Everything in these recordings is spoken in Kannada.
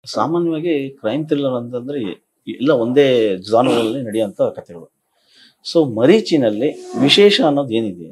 ಸಾಮಾನ್ಯವಾಗಿ ಕ್ರೈಮ್ ಥ್ರಿಲ್ಲರ್ ಅಂತಂದ್ರೆ ಎಲ್ಲ ಒಂದೇ ಜಾನರಲ್ಲಿ ನಡೆಯುವಂಥ ಕಥೆಗಳು ಸೊ ಮರೀಚಿನಲ್ಲಿ ವಿಶೇಷ ಅನ್ನೋದು ಏನಿದೆ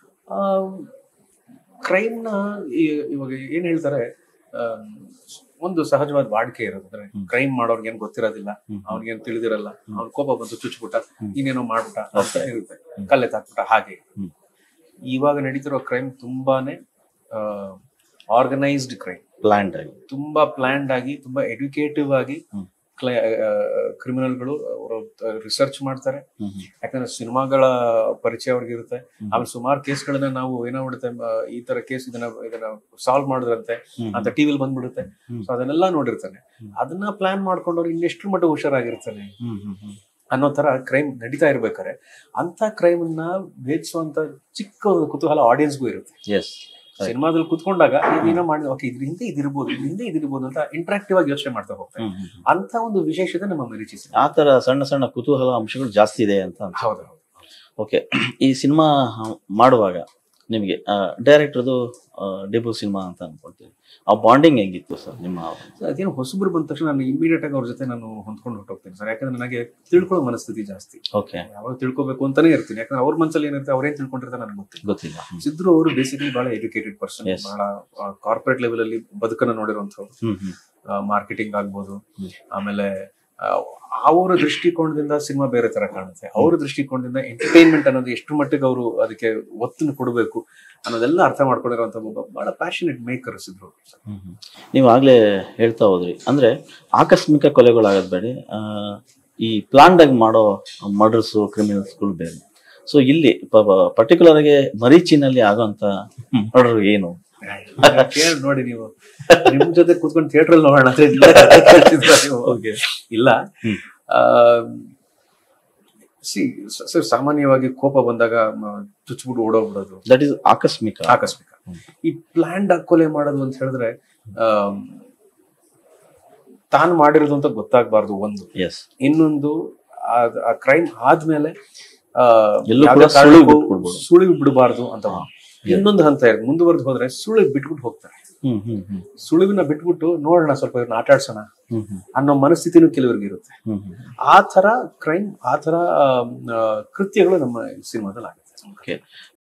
ಕ್ರೈಮ್ನ ಇವಾಗ ಏನ್ ಹೇಳ್ತಾರೆ ಆಮ್, ಒಂದು ಸಹಜವಾದ ವಾಡಿಕೆ ಇರೋದು ಅಂದ್ರೆ ಹ್ಮ್. ಕ್ರೈಮ್ ಮಾಡೋರ್ಗೆ ಏನ್ ಗೊತ್ತಿರೋದಿಲ್ಲ ಹ್ಮ್. ಅವ್ರಿಗೇನ್ ತಿಳಿದಿರಲ್ಲ ಹ್ಮ್. ಅವ್ನ ಕೋಪ ಬಂತು ಚುಚ್ಬಿಟ್ಟ ಹ್ಮ್. ಇನ್ನೇನೋ ಮಾಡ್ಬಿಟ್ಟ ಅಂತ Okay. ಇರುತ್ತೆ ಹ್ಮ್. ಕಲ್ಲೆತ್ತಾಕ್ಬಿಟ್ಟ ಹಾಗೆ ಹ್ಮ್. ಇವಾಗ ನಡೀತಿರೋ ಕ್ರೈಮ್ ತುಂಬಾನೇ ಆರ್ಗನೈಸ್ಡ್ ಕ್ರೈಮ್ ಪ್ಲಾಂಡ್ ಆಗಿ ತುಂಬಾ ಪ್ಲಾನ್ಡ್ ಆಗಿ ತುಂಬಾ ಎಡ್ಯುಕೇಟಿವ್ ಆಗಿ ಹ್ಮ್. ಕ್ರಿಮಿನಲ್ಗಳು ಅವರು ರಿಸರ್ಚ್ ಮಾಡ್ತಾರೆ ಹ್ಮ್ ಹ್ಮ್. ಯಾಕಂದ್ರೆ ಸಿನಿಮಾಗಳ ಪರಿಚಯ ಅವ್ರಿಗೆ ಇರುತ್ತೆ ಹ್ಮ್. ಆಮೇಲೆ ಸುಮಾರು ಕೇಸ್ಗಳನ್ನ ನಾವು ಏನಾಗ್ಬಿಡುತ್ತೆ ಆ, ಈ ತರ ಕೇಸ್ ಇದನ್ನ ಇದನ್ನ ಸಾಲ್ವ್ ಮಾಡಿದ್ರಂತೆ ಹ್ಮ್ ಅಂತ ಟಿವಿಲಿ ಬಂದ್ಬಿಡುತ್ತೆ ಹ್ಮ್. ಸೊ ಅದನ್ನೆಲ್ಲ ನೋಡಿರ್ತಾನೆ ಹ್ಮ್. ಅದನ್ನ ಪ್ಲಾನ್ ಮಾಡ್ಕೊಂಡವ್ರು ಇನ್ನೆಷ್ಟು ಮಟ್ಟ ಹುಷಾರಾಗಿರ್ತಾನೆ ಹ್ಮ್ ಹ್ಮ್ ಹ್ಮ್. ಅನ್ನೋ ತರ ಕ್ರೈಮ್ ನಡೀತಾ ಇರ್ಬೇಕಾರೆ ಅಂತ ಕ್ರೈಮ್ ಅನ್ನ ಭೇದಿಸುವಂತ ಚಿಕ್ಕ ಒಂದು ಕುತೂಹಲ ಆಡಿಯನ್ಸ್ಗೂ ಇರುತ್ತೆ Yes. Right. ಸಿನಿಮಾದಲ್ಲಿ ಕುತ್ಕೊಂಡಾಗ ಏನೋ ಮಾಡಿದ ಓಕೆ ಇದ್ರ ಹಿಂದೆ ಇದಿರ್ಬೋದು ಇದ್ರ ಹಿಂದೆ ಇದಿರ್ಬೋದು ಅಂತ ಇಂಟ್ರಾಕ್ಟಿವ್ ಆಗಿ ಯೋಚನೆ ಮಾಡ್ತಾ ಹೋಗ್ತಾರೆ ಹ್ಮ್ ಹ್ಮ್ ಹ್ಮ್. ಅಂತ ಒಂದು ವಿಶೇಷತೆ ನಮ್ಮ ಮೆರಿಚಿ ಆ ತರ ಸಣ್ಣ ಸಣ್ಣ ಕುತೂಹಲ ಅಂಶಗಳು ಜಾಸ್ತಿ ಇದೆ ಅಂತ ಅನ್ಸುತ್ತೆ. ಹೌದು ಹೌದು ಓಕೆ ಈ ಸಿನಿಮಾ ಮಾಡುವಾಗ ನಿಮಗೆ ಡೈರೆಕ್ಟರ್ದು ಡೆಬ್ಯೂ ಸಿನಿಮಾ ಅಂತ ಅನ್ಕೊಳ್ತೀವಿ ಆ ಬಾಂಡಿಂಗ್ ಹೆಂಗಿತ್ತು ಸರ್ ನಿಮ್ಮ So ಅದೇನು ಹೊಸಬ್ರು ಬಂದ ತಕ್ಷಣ ನಾನು ಇಮಿಡಿಯೇಟ್ ಆಗಿ ಅವ್ರ ಜೊತೆ ನಾನು ಹೊಂದ್ಕೊಂಡು ಹೊರಟೋಗ್ತೀನಿ ಸರ್ ಯಾಕಂದ್ರೆ ನನಗೆ ತಿಳ್ಕೊಳ್ಳೋ ಮನಸ್ಥಿತಿ ಜಾಸ್ತಿ ಓಕೆ ಯಾವಾಗ ತಿಳ್ಕೊಬೇಕು ಅಂತಾನೆ ಇರ್ತೀನಿ ಯಾಕಂದ್ರೆ ಅವ್ರ ಮನಸ್ಸಲ್ಲಿ ಏನಿರುತ್ತೆ ಅವ್ರೇನ್ ತಿಳ್ಕೊಂಡಿರ್ತಾರೆ ನನಗೆ ಗೊತ್ತಿಲ್ಲ ಗೊತ್ತಿಲ್ಲ ಹ್ಮ್. ಸಿದ್ರು ಅವರು ಬೇಸಿಕಲಿ ಬಹಳ ಎಜುಕೇಟೆಡ್ ಪರ್ಸನ್ Yes. ಬಹಳ ಕಾರ್ಪೊರೇಟ್ ಲೆವೆಲ್ ಅಲ್ಲಿ ಬದುಕನ್ನ ನೋಡಿರುವಂತವ್ರು ಹ್ಮ್ ಹ್ಮ್ ಮಾರ್ಕೆಟಿಂಗ್ ಆಗ್ಬೋದು ಹ್ಮ್. ಆಮೇಲೆ ಆ, ಅವರ ದೃಷ್ಟಿಕೋನದಿಂದ ಸಿನಿಮಾ ಬೇರೆ ತರ ಕಾಣುತ್ತೆ ಅವ್ರ ದೃಷ್ಟಿಕೋನದಿಂದ ಎಂಟರ್ಟೈನ್ಮೆಂಟ್ ಅನ್ನೋದು ಎಷ್ಟು ಮಟ್ಟಿಗೆ ಅವರು ಅದಕ್ಕೆ ಒತ್ತನ್ನು ಕೊಡಬೇಕು ಅನ್ನೋದೆಲ್ಲ ಅರ್ಥ ಮಾಡ್ಕೊಂಡಿರುವಂತ ಒಬ್ಬ ಬಹಳ ಪ್ಯಾಷನೇಟ್ ಮೇಕರ್ ಸಿದ್ರು ಹ್ಮ್ ಹ್ಮ್. ನೀವು ಆಗ್ಲೇ ಹೇಳ್ತಾ ಹೋದ್ರಿ ಅಂದ್ರೆ ಆಕಸ್ಮಿಕ ಕೊಲೆಗಳಾಗದ್ ಬೇಡ ಆ, ಈ ಪ್ಲಾನ್ಡ್ ಆಗಿ ಮಾಡೋ ಮರ್ಡರ್ಸ್ ಕ್ರಿಮಿನಲ್ಸ್ಗಳು ಬೇರೆ ಸೊ ಇಲ್ಲಿ ಪರ್ಟಿಕ್ಯುಲರ್ ಆಗಿ ಮರೀಚಿನಲ್ಲಿ ಆಗೋಂತ ಮರ್ಡರ್ ಏನು ಕೇಳಿ ನೋಡಿ ನೀವು ನಿಮ್ ಜೊತೆ ಕೂತ್ಕೊಂಡು ಥಿಯೇಟರ್ ನೋಡೋಣ ಅಂತ ಇಲ್ಲ ಕೇಳ್ತಿದ್ರ ನೀವು ಇಲ್ಲ ಹ್ಮ್. ಸಿ ಸರ್ ಸಾಮಾನ್ಯವಾಗಿ ಕೋಪ ಬಂದಾಗ ಮ- ಚುಚ್ಬಿಟ್ಟು ಓಡೋಗ್ಬಿಡೋದು ದಟ್ ಈಸ್ ಆಕಸ್ಮಿಕ ಆಕಸ್ಮಿಕ ಹ್ಮ್. ಈ ಪ್ಲಾನ್ಡ್ ಕೊಲೆ ಮಾಡೋದು ಅಂತ ಹೇಳಿದ್ರೆ ಆಮ್, ತಾನು ಮಾಡಿರೋದು ಅಂತ ಗೊತ್ತಾಗ್ಬಾರ್ದು ಒಂದು ಎಸ್ ಇನ್ನೊಂದು ಆ- ಆ ಕ್ರೈಮ್ ಆದ್ಮೇಲೆ ಆ, ಎಲ್ಲೂ ಯಾವ್ದೇ ಕೂಡ ಸುಳಿವು ಕಾರಣಕ್ಕೂ ಬಿಟ್ಬಿಡ್ಬೋದು. ಸುಳಿವು ಬಿಡಬಾರ್ದು ಅಂತ ಇನ್ನೊಂದು ಹಂತ ಇರುತ್ತೆ ಮುಂದುವರೆದು ಹೋದ್ರೆ ಸುಳಿವು ಬಿಟ್ಬಿಟ್ಟು ಹೋಗ್ತಾರೆ ಹ್ಮ್ ಹ್ಮ್ ಹ್ಮ್ ಸುಳಿವಿನ ಬಿಟ್ಬಿಟ್ಟು ನೋಡೋಣ ಸ್ವಲ್ಪ ಇವ್ರನ್ನ ಆಟ ಆಡ್ಸೋಣ ಹ್ಮ್ ಹ್ಮ್ ಅನ್ನೋ ಮನಸ್ಥಿತಿನೂ ಕೆಲವರಿಗೆ ಇರುತ್ತೆ ಹ್ಮ್ ಹ್ಮ್ ಆ ತರ ಕ್ರೈಮ್ ಆ ತರ ಆಮ್, ಆ, ಕೃತ್ಯಗಳು ನಮ್ಮ ಸಿನಿಮಾದಲ್ಲಿ ಆಗುತ್ತೆ ಓಕೆ